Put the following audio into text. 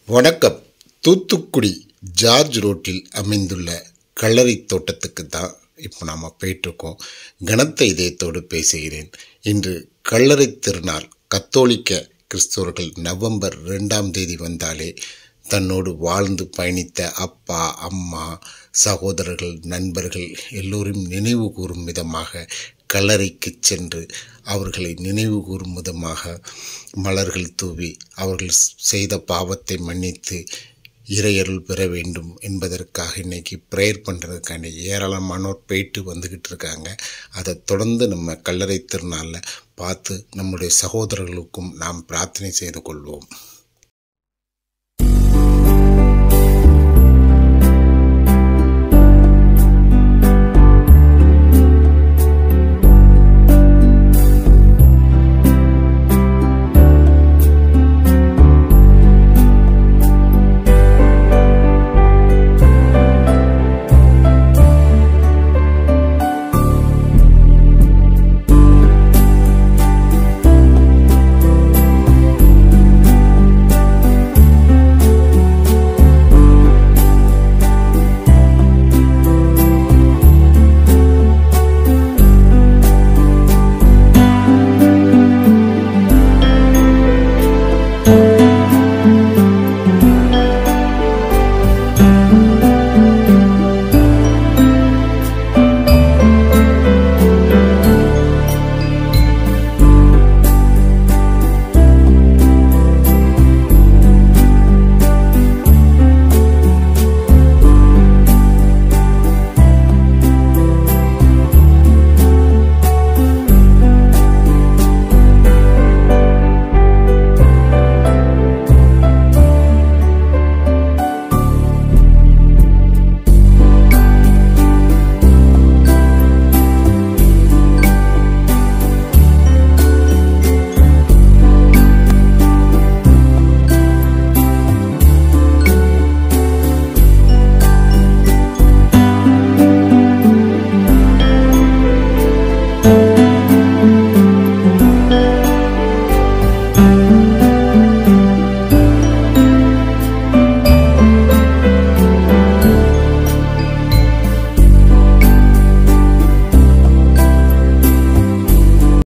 வணக்கம் தூத்துக்குடி ஜார்ஜ் ரோட்டில் அமைந்துள்ள கல்லறை தோட்டத்துக்கு தான் இப்போ நாம் போயிட்டுருக்கோம் கனத்த இதயத்தோடு பேசுகிறேன் இன்று கல்லறை திருநாள் கத்தோலிக்க கிறிஸ்தவர்கள் நவம்பர் ரெண்டாம் தேதி வந்தாலே தன்னோடு வாழ்ந்து பயணித்த அப்பா அம்மா சகோதரர்கள் நண்பர்கள் எல்லோரும் நினைவு கூறும் விதமாக கல்லறைக்கு சென்று அவர்களை நினைவு கூறும் விதமாக மலர்கள் தூவி அவர்கள் செய்த பாவத்தை மன்னித்து இறையருள் பெற வேண்டும் என்பதற்காக இன்னைக்கு ப்ரேயர் பண்ணுறதுக்காண்டி ஏராளமானோர் போயிட்டு வந்துக்கிட்டு இருக்காங்க அதை தொடர்ந்து நம்ம கல்லறை திருநாளில் பார்த்து நம்முடைய சகோதரர்களுக்கும் நாம் பிரார்த்தனை செய்து கொள்வோம்